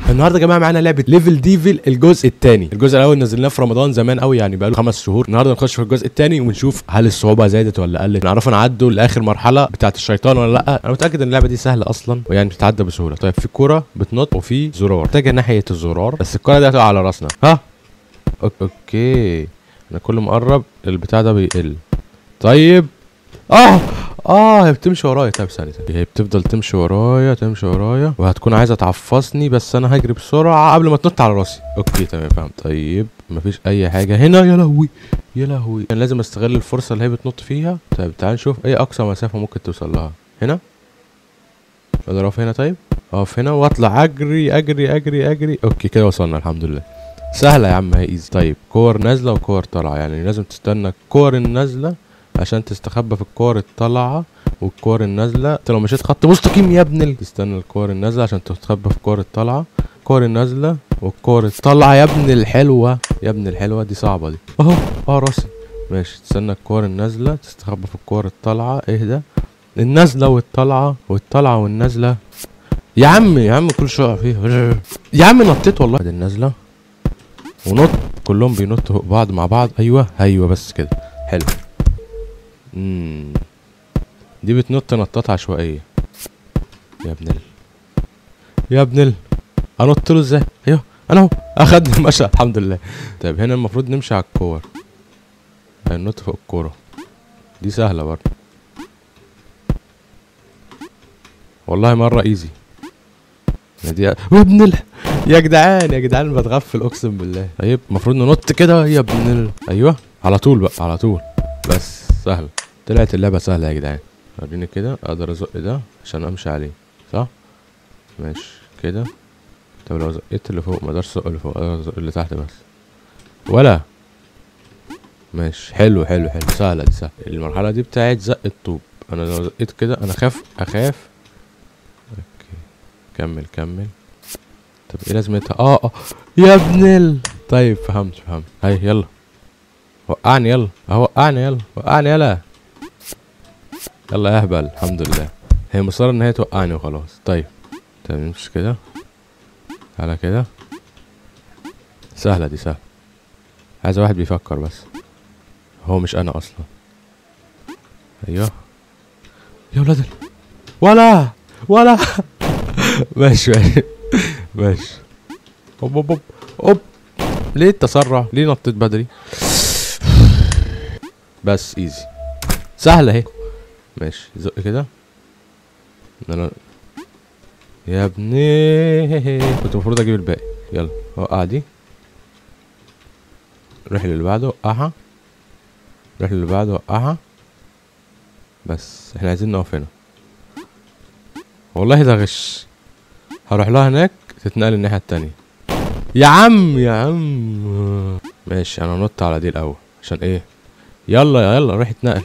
النهارده يا جماعه معانا لعبه ليفل ديفل الجزء الثاني الجزء الاول نزلناه في رمضان زمان قوي يعني بقاله خمس شهور النهارده نخش في الجزء الثاني ونشوف هل الصعوبه زادت ولا قلت نعرف نعدوا لاخر مرحله بتاعه الشيطان ولا لا انا متاكد ان اللعبه دي سهله اصلا ويعني بتتعدى بسهوله طيب في كوره بتنط وفي زرار اتجه ناحيه الزرار بس الكوره دي هتقع على راسنا ها أوك- اوكي انا كل ما اقرب البتاع ده بيقل طيب اه اه هي بتمشي ورايا طيب ثانية ثانية هي بتفضل تمشي ورايا تمشي ورايا وهتكون عايزة تعفصني بس انا هجري بسرعة قبل ما تنط على راسي اوكي تمام فهمت طيب مفيش اي حاجة هنا يا لهوي يا لهوي كان لازم استغل الفرصة اللي هي بتنط فيها طيب تعال نشوف ايه اقصى مسافة ممكن توصل لها هنا اقدر اقف هنا طيب اقف هنا واطلع اجري اجري اجري اجري اوكي كده وصلنا الحمد لله سهلة يا عم هي ايزي طيب كور نازلة وكور طالعة يعني لازم تستنى الكور النازلة عشان تستخبى في الكور الطالعة والكور النازلة انت لو مشيت خط مستقيم يا ابن ال... تستنى الكور النازلة عشان تستخبى في الكور الطالعة الكور النازلة والكور الطالعة يا ابن الحلوة يا ابن الحلوة دي صعبة دي اهو اه راسي ماشي تستنى الكور النازلة تستخبى في الكور الطالعة اهدى النازلة والطالعة والطالعة والنازلة يا عم يا عم كل شوية فيها يا عم نطيت والله دي النازلة ونط كلهم بينطوا فوق بعض مع بعض ايوه ايوه بس كده حلو امم دي بتنط نطات عشوائيه يا ابن ال يا ابن ال انط له ازاي ايوه انا اهو اخدني المشى الحمد لله طيب هنا المفروض نمشي على الكور هننط فوق الكوره دي سهله برضه والله مره ايزي دي يا ابن ال يا جدعان يا جدعان بتغفل اقسم بالله طيب المفروض ننط كده يا ابن ال ايوه على طول بقى على طول بس سهل طلعت اللعبه سهله يا جدعان وريني كده اقدر ازق ده عشان امشي عليه صح ماشي كده طب لو زقيت اللي فوق ما اقدرش ازق اللي فوق اقدر ازق اللي تحت بس ولا ماشي حلو حلو حلو سهله دي سهله المرحله دي بتاعت زق الطوب انا لو زقيت كده انا خاف اخاف اوكي كمل كمل طب ايه لازمتها اه اه يا ابن ال طيب فهمت فهمت هاي يلا وقعني يلا اهو وقعني يلا وقعني يلا يلا يا اهبل الحمد لله هي مصرة ان هي توقعني وخلاص طيب طيب نمشي كده على كده سهلة دي سهلة عايز واحد بيفكر بس هو مش انا اصلا ايوه يا ولاد ال- ولا ولا ماشي ماشي ماشي اوب اوب اوب اوب ليه التسرع ليه نطيت بدري بس ايزي سهلة اهي ماشي زق كده انا يا ابني كنت المفروض اجيب الباقي يلا وقع دي روح اللي بعده وقعها روح اللي بعده وقعها بس احنا عايزين نقف هنا والله ده غش هروح لها هناك تتنقل الناحية التانية يا عم يا عم ماشي انا نط على دي الاول عشان ايه يلا يلا روح اتنقل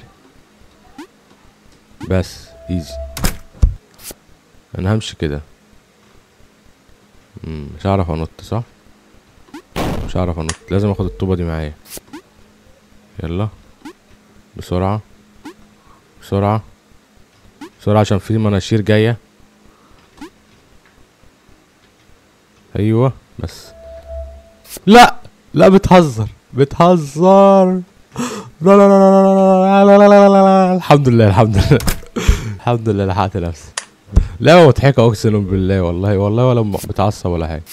بس ايزي انا همشي كده مم، مش هعرف انط صح مش هعرف انط لازم اخد الطوبة دي معايا يلا بسرعة بسرعة بسرعة عشان في مناشير جاية ايوه بس لا لا بتهزر بتهزر لا لا لا لا لا لا لا لا لا لا الحمد لله الحمد لله الحمد لله لحقت نفسي لا مضحكة اقسم بالله والله والله ولا م- بتعصب ولا حاجة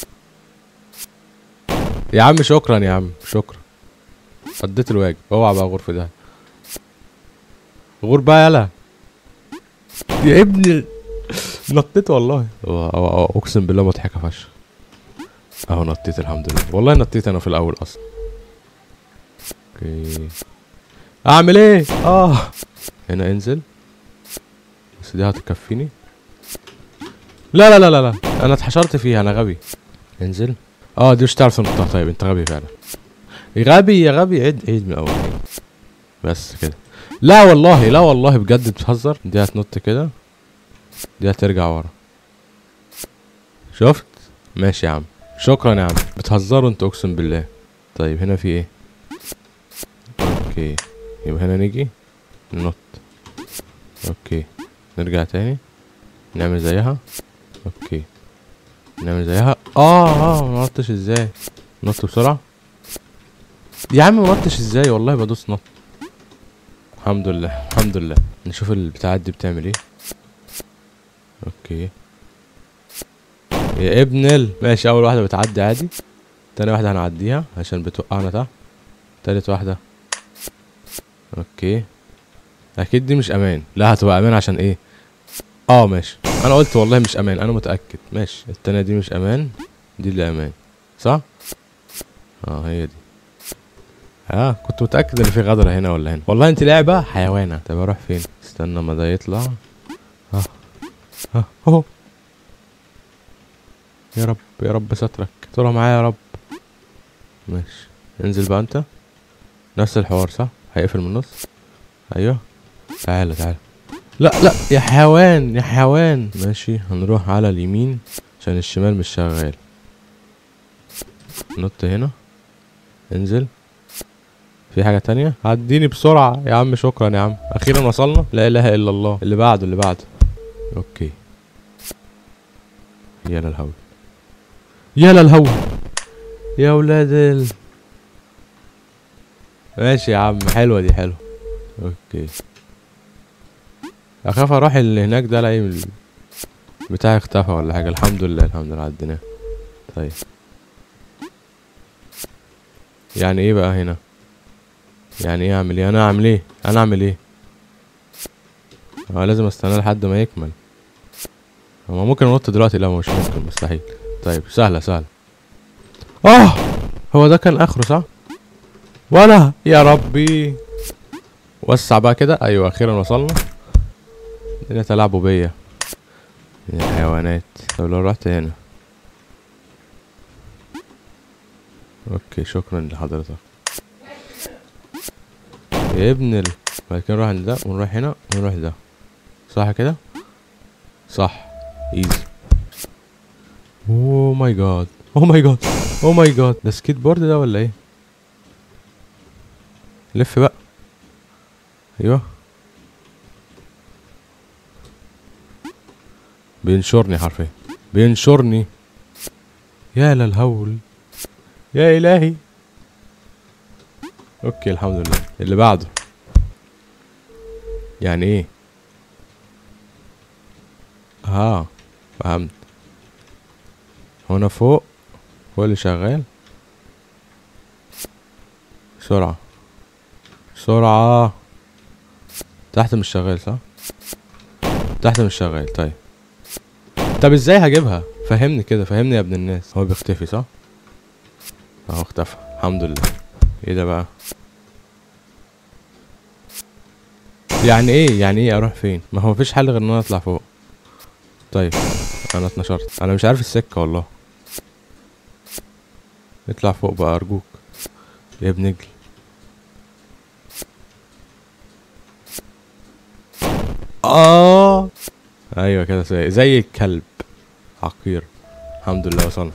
يا عم شكرا يا عم شكرا قضيت الواجب اوعى بقى غرفة ده غور بقى يلا يا ابني نطيت والله أو- أو- أو- اقسم بالله مضحكة فشخ اهو نطيت الحمد لله والله نطيت انا في الاول اصلا اوكي اعمل ايه اه هنا انزل بس دي هتكفيني لا لا لا لا لا انا اتحشرت فيها انا غبي انزل اه دي مش تعرف تنطها طيب انت غبي فعلا غبي يا غبي عيد عيد من اول تاني. بس كده لا والله لا والله بجد بتهزر دي هتنط كده دي هترجع ورا شفت ماشي يا عم شكرا يا عم بتهزروا انتوا اقسم بالله طيب هنا في ايه اوكي يبقى هنا نيجي ننط اوكي نرجع تاني نعمل زيها اوكي نعمل زيها اه اه ما نطش ازاي نط بسرعة يا عم ما نطش ازاي والله بدوس نط الحمد لله الحمد لله نشوف البتاعات دي بتعمل ايه اوكي يا ابن ال ماشي اول واحدة بتعدي عادي تاني واحدة هنعديها عشان بتوقعنا تحت تالت واحدة اوكي اكيد دي مش امان لا هتبقى امان عشان ايه اه ماشي انا قلت والله مش امان انا متاكد ماشي التانية دي مش امان دي اللي امان صح اه هي دي اه كنت متاكد ان في غدره هنا ولا هنا والله انت لعبه حيوانه طب اروح فين استنى ما ده يطلع اه اه اهو يا رب يا رب سترك استرها معايا يا رب ماشي انزل بقى انت نفس الحوار صح هيقفل من النص ايوه تعالى تعالى لا لا يا حيوان يا حيوان ماشي هنروح على اليمين عشان الشمال مش شغال نط هنا انزل في حاجة تانية عديني بسرعة يا عم شكرا يا عم اخيرا وصلنا لا اله الا الله اللي بعده اللي بعده اوكي يا للهول يا للهول يا ولاد ال ماشي يا عم حلوة دي حلوة اوكي اخاف اروح اللي هناك ده الاقي ال- بتاعي اختفى ولا حاجة الحمد لله الحمد لله عديناه طيب يعني ايه بقى هنا يعني ايه اعمل ايه انا اعمل ايه انا اعمل ايه اه لازم استنى لحد ما يكمل هو ممكن انط دلوقتي لا مش ممكن مستحيل طيب سهلة سهلة اه هو ده كان اخره صح ولا يا ربي وسع بقى كده ايوه اخيرا وصلنا الدنيا تلعبوا بيا يا حيوانات طب لو رحت هنا اوكي شكرا لحضرتك يا ابن ال بعد كده نروح عند ده ونروح هنا ونروح ده صح كده صح ايزي اوه ماي جاد اوه ماي جاد اوه ماي جاد ده سكيت بورد ده ولا ايه لف بقى ايوه بينشرني حرفيا بينشرني يا للهول يا الهي اوكي الحمد لله اللي بعده يعني ايه اه فهمت هنا فوق هو اللي شغال بسرعة بسرعة تحت مش شغال صح تحت مش شغال طيب طب ازاي هجيبها فهمني كده فهمني يا ابن الناس هو بيختفي صح اهو اختفى الحمد لله ايه ده بقى يعني ايه يعني ايه اروح فين ما هو مفيش حل غير ان انا اطلع فوق طيب انا اتنشرت انا مش عارف السكه والله اطلع فوق بقى ارجوك يا ابن اجل اه ايوه كده زي زي الكلب حقير الحمد لله وصلنا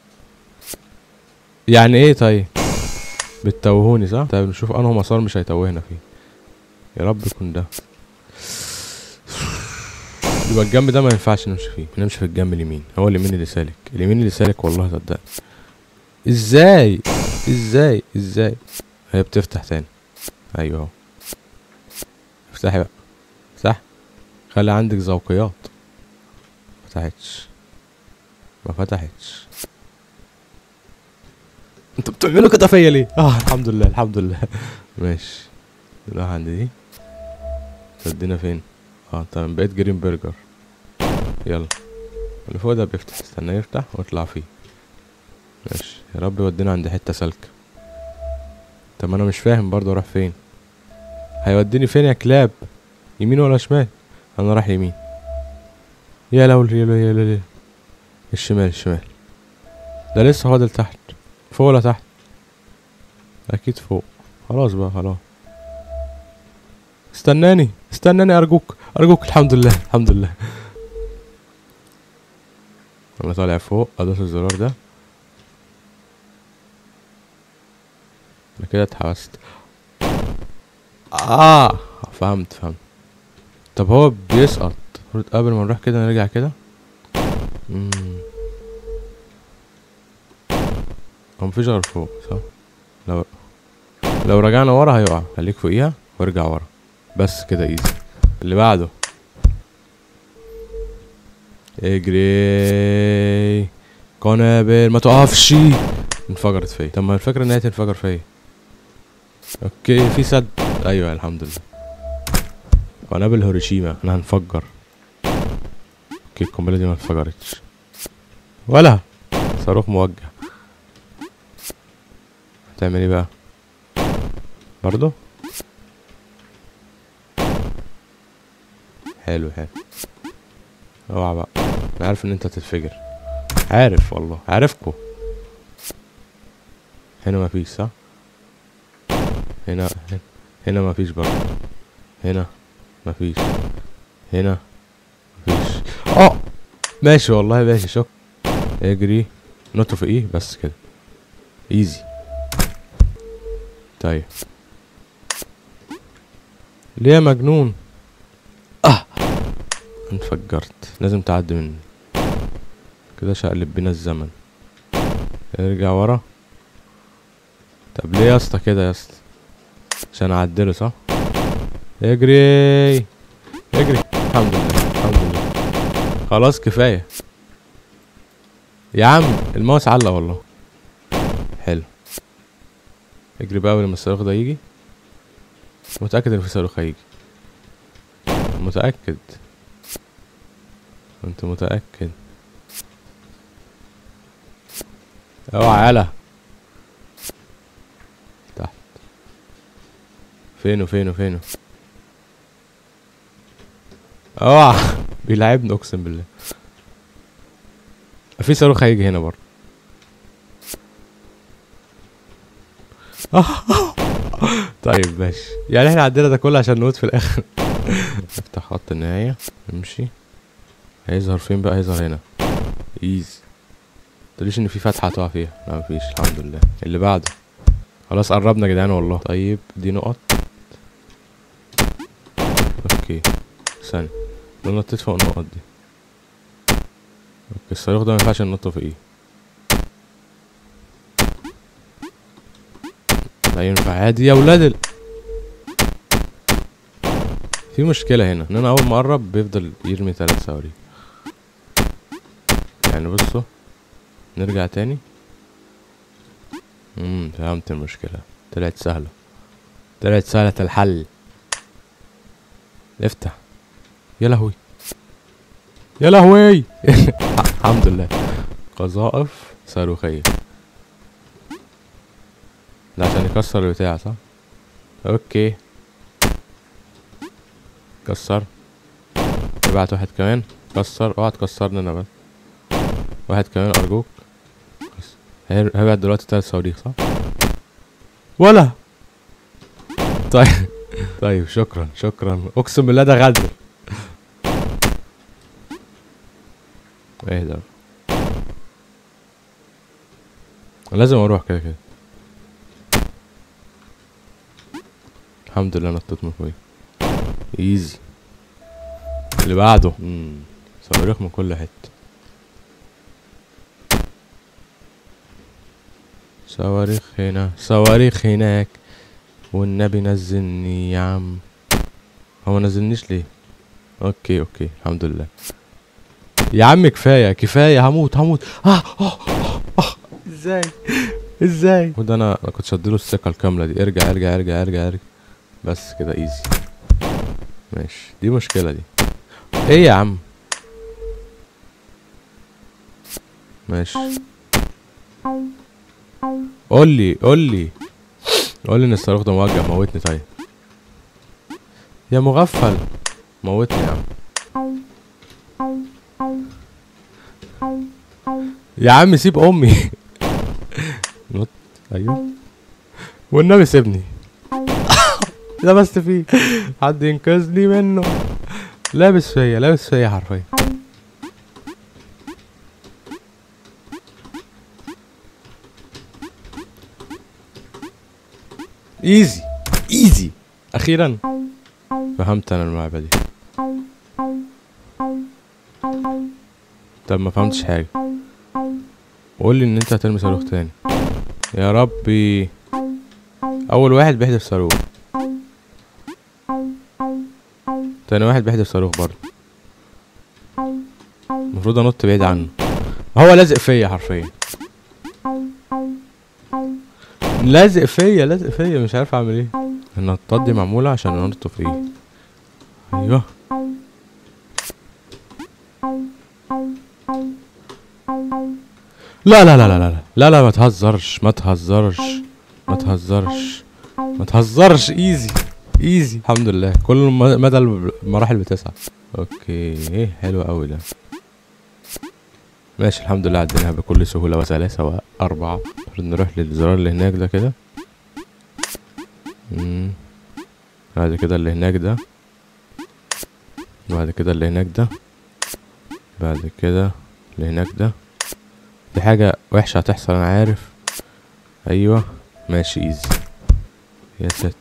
يعني ايه طيب بتتوهوني صح طيب نشوف انه مسار مش هيتوهنا فيه يا رب يكون ده يبقى الجنب ده ما ينفعش نمشي فيه نمشي في الجنب اليمين هو اليمين اللي سالك اليمين اللي سالك والله صدقني ازاي ازاي ازاي هي بتفتح تاني ايوه اهو افتحي بقى افتح خلي عندك ذوقيات فتحتش ما فتحتش انتوا بتعملوا كده فيا ليه اه الحمد لله الحمد لله ماشي نروح عند دي تودينا فين اه تمام بقيت جرين برجر يلا اللي فوق ده بيفتح استنى يفتح واطلع فيه ماشي يا رب يودينا عند حته سالكه طب انا مش فاهم برضه اروح فين هيوديني فين يا كلاب يمين ولا شمال انا رايح يمين يا لو يا لو يا لو يا لو. الشمال الشمال ده لسه فاضل تحت فوق ولا تحت اكيد فوق خلاص بقى خلاص استناني استناني ارجوك ارجوك الحمد لله الحمد لله انا طالع فوق ادوس الزرار ده انا كده اتحبست اه فهمت فهمت طب هو بيسقط المفروض قبل ما نروح كده نرجع كده مم. هو مفيش غير فوق صح لو لو رجعنا ورا هيقع خليك فوقيها وارجع ورا بس كده ايزي اللي بعده اجري قنابل ما تقفش انفجرت فيا طب ما الفكرة ان هي تنفجر فيا اوكي في سد ايوه الحمد لله قنابل هيروشيما انا هنفجر اوكي القنبلة دي ما انفجرتش ولا صاروخ موجه هتعمل ايه بقى برضو حلو حلو اوعى بقى انا عارف ان انت هتتفجر عارف والله عارفكو هنا مفيش صح هنا هنا, هنا مفيش برضه هنا مفيش هنا مفيش اه ماشي والله ماشي شك اجري نط في ايه بس كده ايزي طيب ليه يا مجنون اه انفجرت لازم تعدي مني كده شقلب بينا الزمن ارجع ورا طب ليه يا اسطى كده يا اسطى عشان اعدله صح اجري اجري الحمد لله الحمد لله خلاص كفايه يا عم الماوس علق والله حلو اجري بقى اول ما الصاروخ ده يجي متأكد ان في صاروخ هيجي متأكد انت متأكد اوعى يلا تحت فينه فينه فينه اوعى بيلعبني اقسم بالله في صاروخ هيجي هنا برضه طيب ماشي يعني احنا عندنا ده كله عشان نموت في الاخر افتح خط النهاية نمشي هيظهر فين بقى هيظهر هنا ايز متقوليش ان في فتحة هتقع فيها لا مفيش الحمد لله اللي بعده خلاص قربنا يا جدعان والله طيب دي نقط اوكي ثانية لو نطيت فوق النقط دي اوكي الصاروخ ده مينفعش ننط فوقيه لا ينفع عادي يا ولاد ال... في مشكلة هنا ان انا اول ما اقرب بيفضل يرمي تلات صواريخ يعني بصوا نرجع تاني امم فهمت المشكلة طلعت سهلة طلعت سهلة الحل افتح يا لهوي يا لهوي الحمد لله قذائف صاروخية ده عشان يكسر البتاع صح اوكي كسر ابعت واحد كمان كسر اوعى تكسرني انا بس واحد كمان ارجوك بس. هي- هيبعت دلوقتي تلات صواريخ صح ولا طيب طيب شكرا شكرا اقسم بالله ده غدر ايه ده لازم اروح كده كده الحمد لله نطيت من فوق ايزي اللي بعده امم صواريخ من كل حته صواريخ هنا صواريخ هناك والنبي نزلني يا عم هو ما نزلنيش ليه اوكي اوكي الحمد لله يا عم كفايه كفايه هموت هموت آه آه آه آه. ازاي ازاي وده انا أنا كنت شدله الثقه الكامله دي ارجع ارجع ارجع ارجع ارجع بس كده ايزي ماشي دي مشكله دي ايه يا عم ماشي قول لي قول لي قول لي ان الصاروخ ده موجه موتني طيب يا مغفل موتني يا عم يا عم سيب امي نط ايوه والنبي سيبني لبست فيه حد ينقذني منه لابس فيا لابس فيا حرفيا ايزي ايزي اخيرا فهمت انا اللعبه دي طب ما فهمتش حاجه قول لي ان انت هترمي صاروخ تاني يا ربي اول واحد بيحدف صاروخ تاني واحد بيحدف صاروخ برضه المفروض انط بعيد عنه هو لازق فيا حرفيا لازق فيا لازق فيا مش عارف اعمل ايه النطاط دي معمولة عشان انط فيه ايوه لا لا لا لا لا لا لا ما تهزرش ما تهزرش ما تهزرش ما تهزرش ايزي ايزي الحمد لله كل م- مدى المراحل بتسعة اوكي حلو قوي ده ماشي الحمد لله عديناها بكل سهولة وسلاسة وأربعة المفروض نروح للزرار اللي هناك ده كده مم. بعد كده اللي هناك ده بعد كده اللي هناك ده بعد كده اللي هناك ده دي حاجة وحشة هتحصل أنا عارف أيوة ماشي ايزي يا سات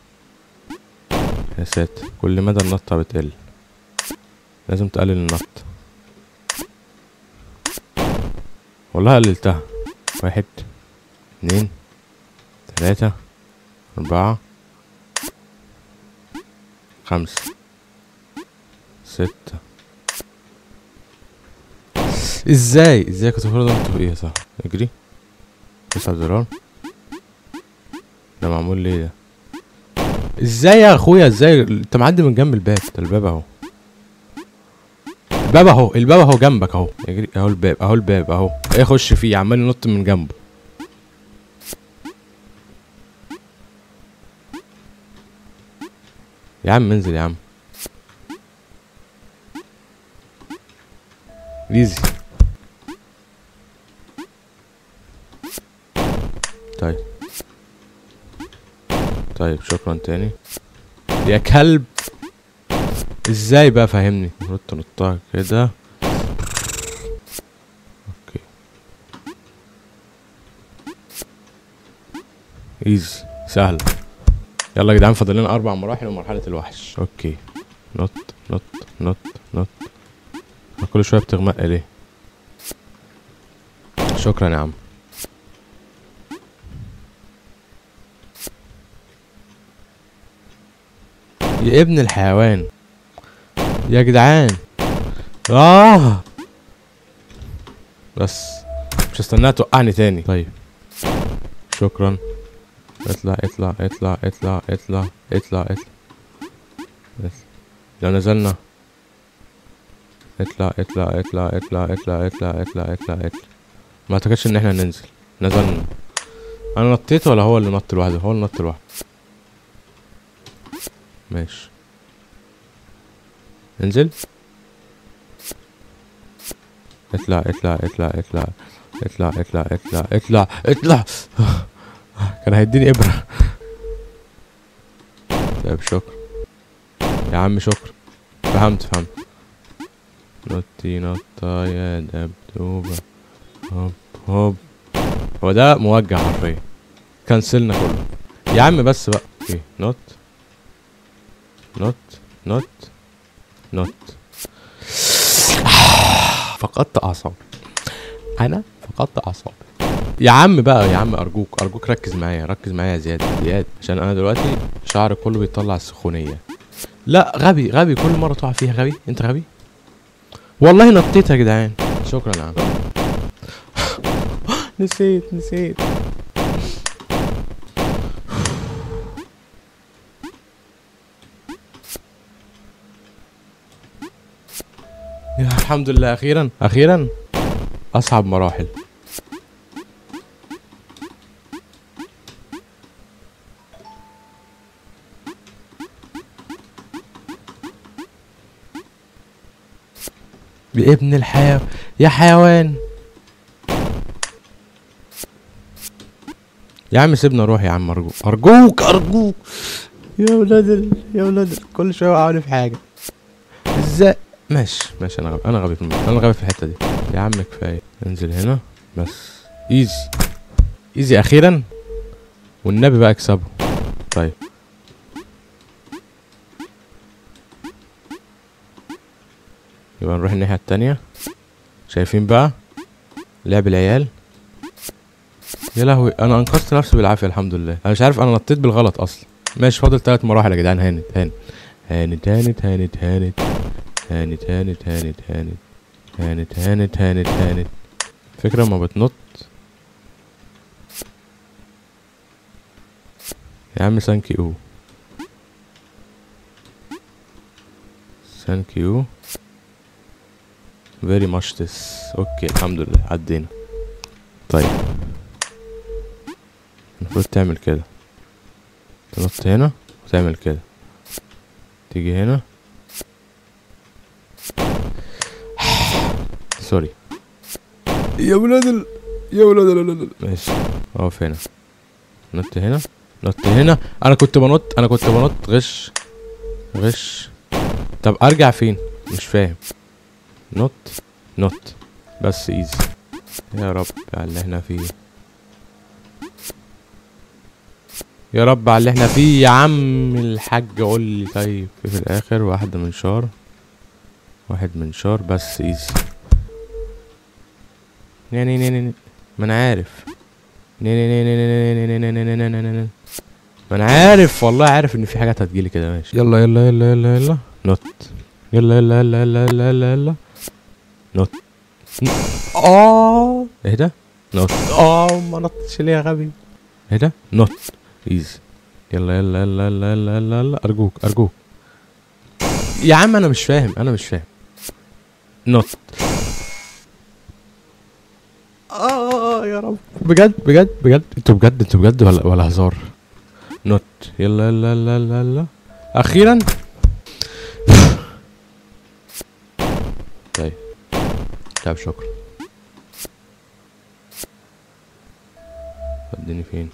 يا سات كل مدى النطة بتقل لازم تقلل النط والله قللتها واحد اتنين تلاتة أربعة خمسة ستة ازاي ازاي كنت المفروض انط ايه صح اجري تسعة زرار ده معمول ليه ده ازاي يا اخويا ازاي انت معدي من جنب الباب ده الباب اهو الباب اهو الباب اهو جنبك اهو اجري اهو الباب اهو الباب اهو ايه خش فيه عمال ينط من جنبه يا عم انزل يا عم ايزي طيب طيب شكرا تاني يا كلب ازاي بقى فهمني المفروض تنطها كده اوكي ايزي سهل يلا يا جدعان فاضل لنا اربع مراحل ومرحله الوحش اوكي نط نط نط نط كل شويه بتغمق ليه شكرا يا عم يا ابن الحيوان يا جدعان اه بس مش هستناها توقعني تاني طيب شكرا اطلع اطلع اطلع اطلع اطلع اطلع اطلع بس. لو نزلنا اطلع اطلع اطلع اطلع اطلع اطلع اطلع اطلع اطلع ما اعتقدش ان احنا ننزل نزلنا انا نطيت ولا هو اللي نط لوحده هو اللي نط لوحده ماشي انزل اطلع اطلع اطلع اطلع اطلع اطلع اطلع اطلع اطلع كان هيديني ابره طيب شكرا يا عم شكرا فهمت فهمت نطي نطة يا دبدوبة هوب هوب هو ده موجه حرفيا كنسلنا كله يا عم بس بقى اوكي نط نط نط نط فقدت اعصابي انا فقدت اعصابي يا عم بقى يا عم ارجوك ارجوك ركز معايا ركز معايا يا زياد زياد عشان انا دلوقتي شعري كله بيطلع السخونيه لا غبي غبي كل مره تقع فيها غبي انت غبي والله نطيت يا جدعان شكرا يا عم نسيت نسيت يا الحمد لله اخيرا اخيرا اصعب مراحل بابن الحياة يا حيوان يا عم سيبنا نروح يا عم ارجوك ارجوك ارجوك يا ولاد ال... يا ولاد ال... كل شويه وقعوني في حاجه ازاي ماشي ماشي انا غبي انا غبي في الم... انا غبي في الحته دي يا عم كفايه انزل هنا بس ايزي ايزي اخيرا والنبي بقى اكسبه طيب يبقى نروح الناحية التانية شايفين بقى لعب العيال يا لهوي انا انقذت نفسي بالعافيه الحمد لله انا مش عارف انا نطيت بالغلط اصلا ماشي فاضل ثلاث مراحل يا جدعان هانت هانت هانت هانت هانت هانت هانت هانت هانت هانت هانت هانت هانت هانت فكرة ما بتنط يا عم ثانك يو ثانك يو very much this اوكي الحمد لله عدينا طيب المفروض تعمل كده تنط هنا وتعمل كده تيجي هنا سوري يا ولاد ال... يا ولاد ال... ال- ال- ماشي اقف هنا نط هنا نط هنا انا كنت بنط انا كنت بنط غش غش طب ارجع فين مش فاهم نط نط بس ايزي يا رب على اللي احنا فيه يا رب على اللي احنا فيه يا عم الحاج قول لي طيب في, في الاخر واحدة من شار واحد من شار بس ايزي ني ني ني ني ما انا عارف ني ني ني ني ني ني ني ني ني ني ني ني ني. ما انا عارف والله عارف ان في حاجات هتجيلي كده ماشي يلا يلا يلا يلا يلا نط يلا يلا يلا يلا يلا يلا يلا نط اه ايه ده نط اه ما نطش ليه يا غبي ايه ده نط ايزي يلا يلا يلا يلا يلا يلا يلا ارجوك ارجوك يا عم انا مش فاهم انا مش فاهم نط اه يا رب بجد بجد بجد انتوا بجد انتوا بجد ولا ولا هزار نط يلا يلا يلا يلا يلا اخيرا طيب طيب شكرا وديني فين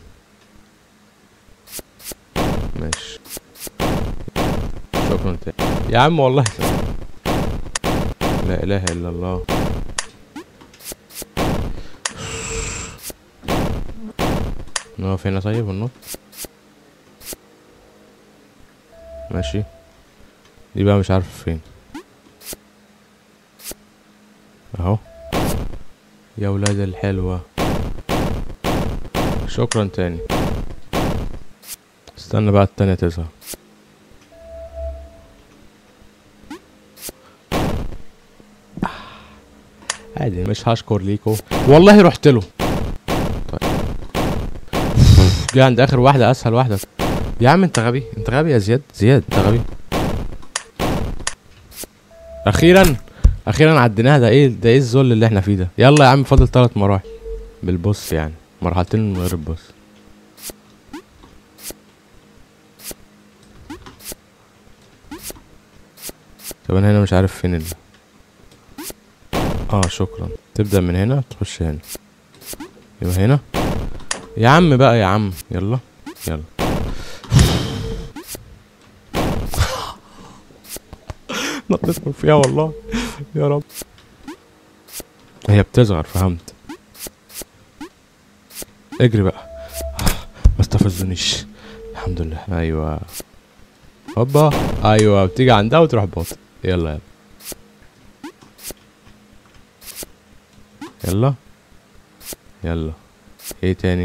ماشي شكرا تاني يا عم والله لا اله الا الله نقف هنا طيب وننط ماشي دي بقى مش عارف فين اهو يا ولاد الحلوة شكرا تاني استنى بقى التانية تظهر عادي مش هشكر ليكو والله رحت له طيب جه عند اخر واحدة اسهل واحدة يا عم انت غبي انت غبي يا زياد زياد انت غبي اخيرا اخيرا عديناها ده ايه ده ايه الذل اللي احنا فيه ده يلا يا عم فاضل ثلاث مراحل بالبص يعني مرحلتين من غير البص طب انا هنا مش عارف فين ال اه شكرا تبدأ من هنا تخش هنا يبقى هنا يا عم بقى يا عم يلا يلا نطيت من فيها والله يا رب هي بتصغر فهمت اجري بقى ما استفزونيش الحمد لله ايوه هوبا ايوه بتيجي عندها وتروح باطل يلا يلا يلا يلا ايه تاني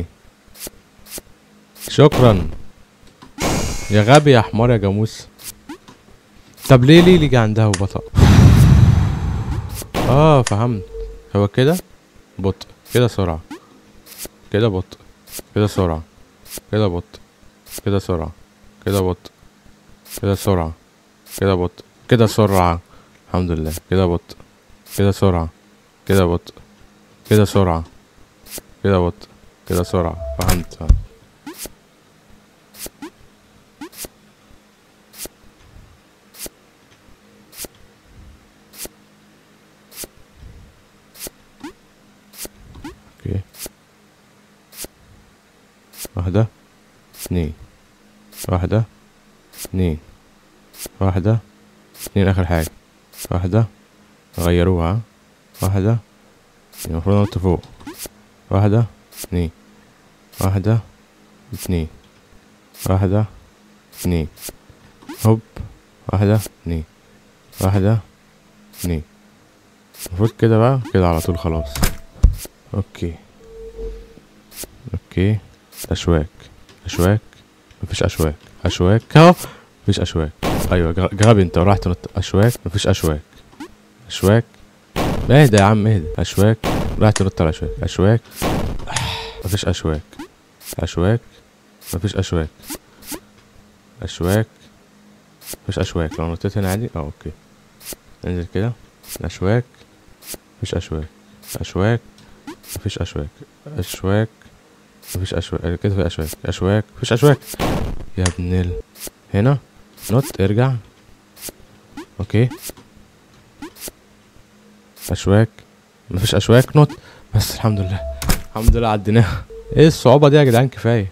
شكرا يا غبي يا حمار يا جاموس طب ليه ليه يجي عندها وبطأ اه فهمت هو كده بطء كده سرعة كده بطء كده سرعة كده بطء كده سرعة كده بطء كده سرعة كده بطء كده سرعة الحمد لله كده بطء كده سرعة كده بطء كده سرعة كده بطء كده سرعة فهمت فهمت اوكي واحدة اتنين واحدة اتنين واحدة اتنين اخر حاجة واحدة غيروها واحدة المفروض انط فوق واحدة اتنين واحدة اتنين واحدة اتنين هوب واحدة اتنين واحدة اتنين المفروض كده بقى كده على طول خلاص اوكي اوكي اشواك اشواك مفيش اشواك اشواك اهو مفيش اشواك ايوه غ- غبي انت وراح تنط اشواك مفيش اشواك اشواك اهدى يا عم اهدى اشواك راح تنط على اشواك اشواك مفيش اشواك اشواك مفيش اشواك اشواك مفيش اشواك لو نطيت هنا عادي اه اوكي انزل كده اشواك مفيش اشواك اشواك مفيش اشواك اشواك مفيش اشواك كده في اشواك اشواك مفيش اشواك يا ابن ال هنا نط ارجع اوكي اشواك مفيش اشواك نط بس الحمد لله الحمد لله عديناها ايه الصعوبة دي يا جدعان كفاية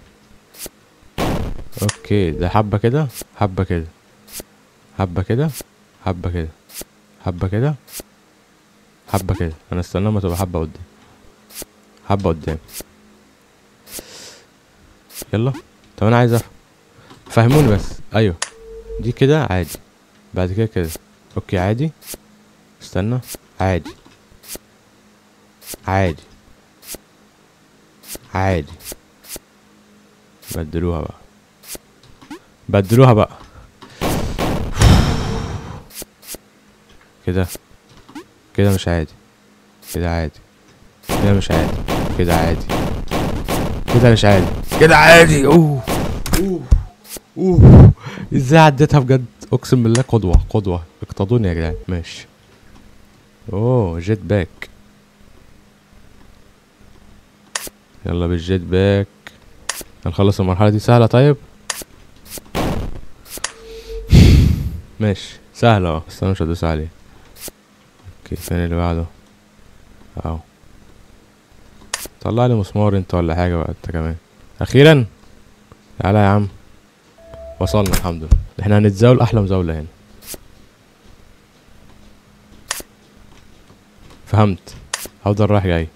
اوكي ده حبة كده حبة كده حبة كده حبة كده حبة كده حبة كده انا استنى ما تبقى حبة قدام حبة قدام يلا طب انا عايز افهم فهموني بس ايوه دي كده عادي بعد كده كده اوكي عادي استنى عادي عادي عادي بدلوها بقى بدلوها بقى كده كده مش عادي كده عادي كده مش عادي كده عادي كده مش عادي كده عادي اوه اوه اوه ازاي عديتها بجد اقسم بالله قدوة قدوة اقتضوني يا جدعان ماشي اوه جيت باك يلا بالجيت باك هنخلص المرحلة دي سهلة طيب ماشي سهلة اه بس انا مش هدوس عليه اوكي فين اللي بعده اهو طلع لي مسمار انت ولا حاجة بقى انت كمان اخيرا تعالى يا عم وصلنا الحمد لله احنا هنتزاول احلى مزاولة هنا فهمت هفضل رايح جاي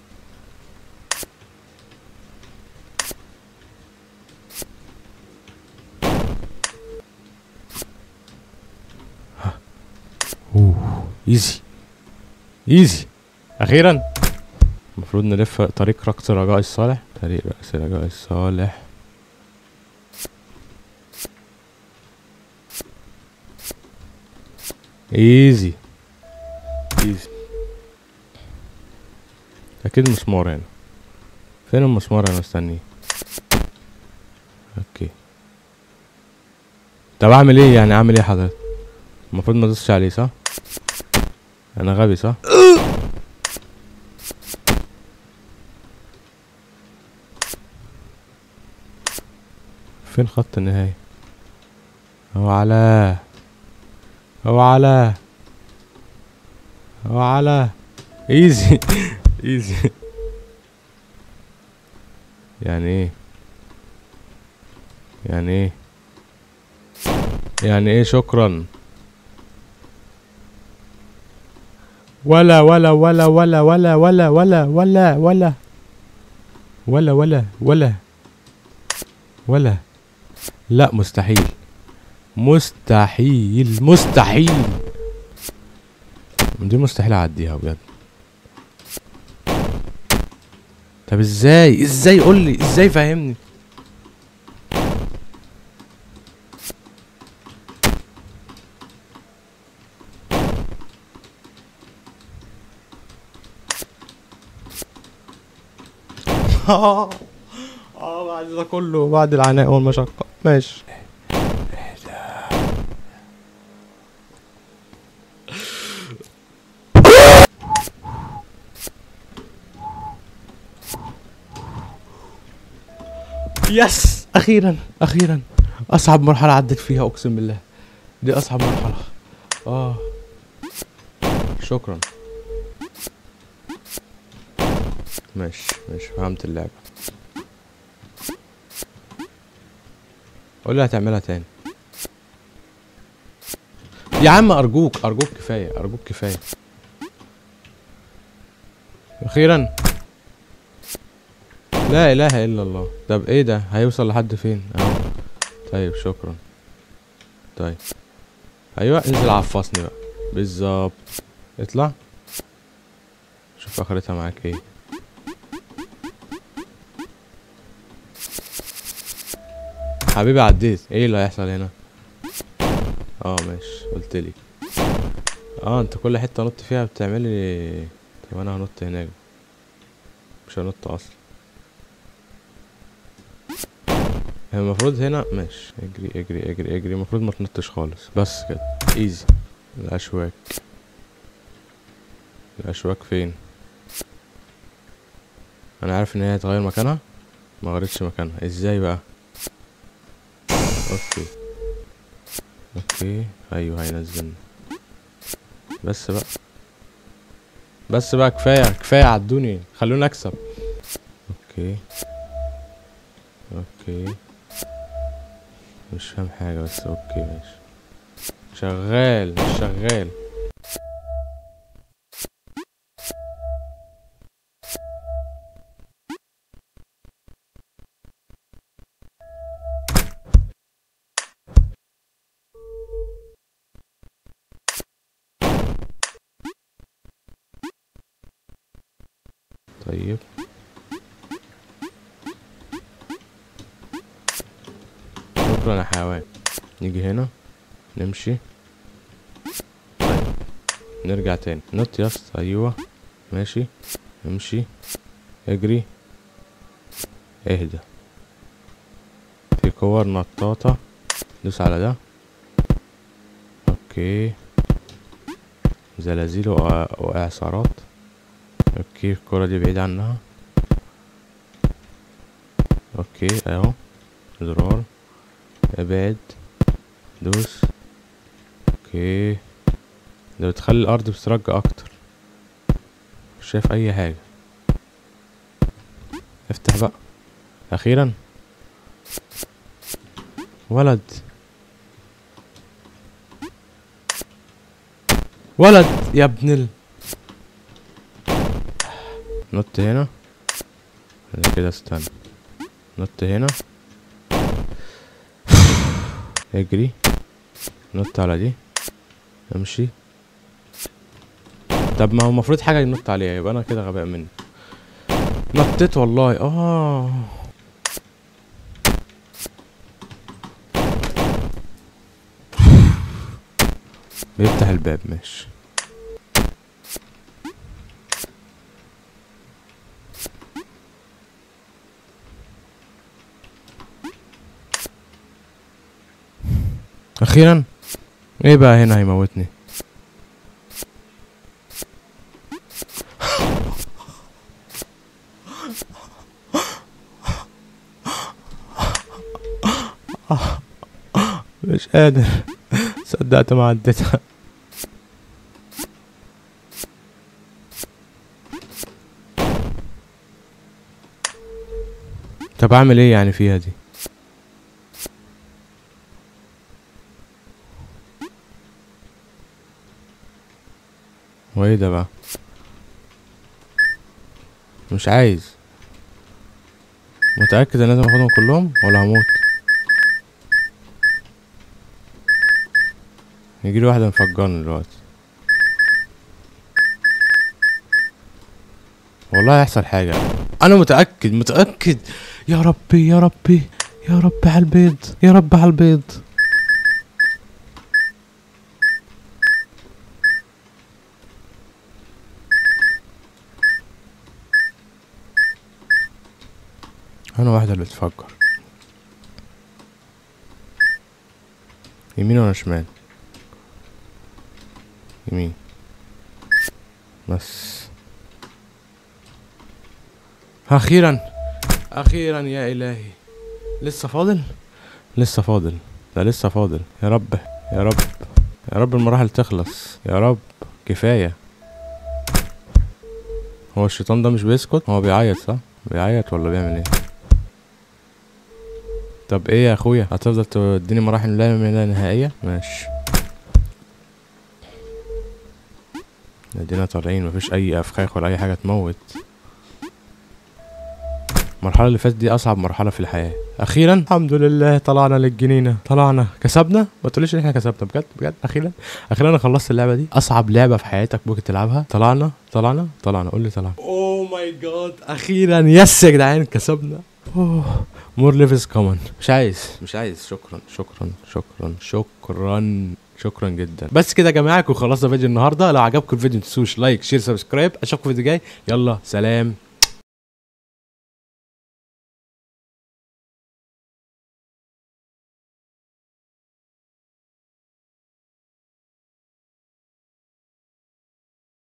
اوه ايزي ايزي اخيرا المفروض نلف طريق رقص رجاء الصالح طريق رقص رجاء الصالح ايزي ايزي اكيد مسمار هنا فين المسمار انا مستنيه اوكي طب اعمل ايه يعني اعمل ايه حضرتك المفروض ما ادوسش عليه صح انا غبي صح فين خط النهاية هو على هو على هو على ايزي ايزي يعني ايه يعني ايه يعني ايه شكرا ولا ولا ولا ولا ولا ولا ولا ولا ولا ولا ولا ولا ولا لا مستحيل مستحيل مستحيل دي مستحيل اعديها بجد طب ازاي ازاي قول لي ازاي فهمني اه اه بعد ده كله بعد العناء والمشقة ماشي يس اخيرا اخيرا اصعب مرحلة عدت فيها اقسم بالله دي اصعب مرحلة اه شكرا ماشي ماشي فهمت اللعبة قول لي هتعملها تاني يا عم ارجوك ارجوك كفاية ارجوك كفاية اخيرا لا اله الا الله طب ايه ده هيوصل لحد فين اهو طيب شكرا طيب ايوه انزل عفصني بقى بالظبط اطلع شوف اخرتها معاك ايه حبيبي عديت ايه اللي هيحصل هنا اه ماشي قلت لي اه انت كل حته نط فيها بتعملي طب انا هنط هناك مش هنط اصلا هي المفروض هنا ماشي اجري اجري اجري اجري المفروض ما تنطش خالص بس كده ايزي الاشواك الاشواك فين انا عارف ان هي هتغير مكانها ما غيرتش مكانها ازاي بقى اوكي اوكي ايوه هينزلنا بس بقى بس بقى كفايه كفايه عدوني خلوني اكسب اوكي اوكي مش فاهم حاجه بس اوكي ماشي شغال مش شغال طيب شكرا يا حيوان نيجي هنا نمشي طيب نرجع تاني نط يا اسطى ايوه ماشي امشي اجري اهدى في كور نطاطة دوس على ده اوكي زلازل وإع- واعصارات اوكي الكرة دي بعيد عنها اوكي اهو زرار ابعد دوس اوكي ده بتخلي الارض بتترجى اكتر مش شايف اي حاجة افتح بقى اخيرا ولد ولد يا ابن ال نط هنا بعد كده استنى نط هنا اجري نط على دي امشي طب ما هو المفروض حاجة ينط عليها يبقى انا كده غباء مني نطيت والله اه بيفتح الباب ماشي اخيرا ايه بقى هنا هيموتني مش قادر صدقت ما عديتها طب اعمل ايه يعني فيها دي وايه ده بقى مش عايز متأكد ان لازم اخدهم كلهم ولا هموت يجيلي واحدة مفجرني دلوقتي والله هيحصل حاجة انا متأكد متأكد يا ربي يا ربي يا رب على البيض يا رب على البيض انا واحدة اللي بتفجر يمين ولا شمال يمين بس اخيرا اخيرا يا الهي لسه فاضل لسه فاضل ده لسه فاضل يا رب يا رب يا رب المراحل تخلص يا رب كفايه هو الشيطان ده مش بيسكت هو بيعيط صح بيعيط ولا بيعمل ايه طب ايه يا اخويا هتفضل تديني مراحل لا لا نهائيه ماشي ادينا طالعين مفيش اي افخاخ ولا اي حاجه تموت المرحله اللي فاتت دي اصعب مرحله في الحياه اخيرا الحمد لله طلعنا للجنينه طلعنا كسبنا ما تقوليش ان احنا كسبنا بجد بجد اخيرا اخيرا انا خلصت اللعبه دي اصعب لعبه في حياتك ممكن تلعبها طلعنا طلعنا طلعنا قول لي طلعنا اوه ماي جاد اخيرا يس يا جدعان كسبنا اوه مور ليفلز كومن مش عايز مش عايز شكرا شكرا شكرا شكرا شكرا جدا بس كده يا جماعه كنا خلصنا فيديو النهارده لو عجبكم الفيديو ما تنسوش لايك شير سبسكرايب اشوفكم في الفيديو الجاي يلا سلام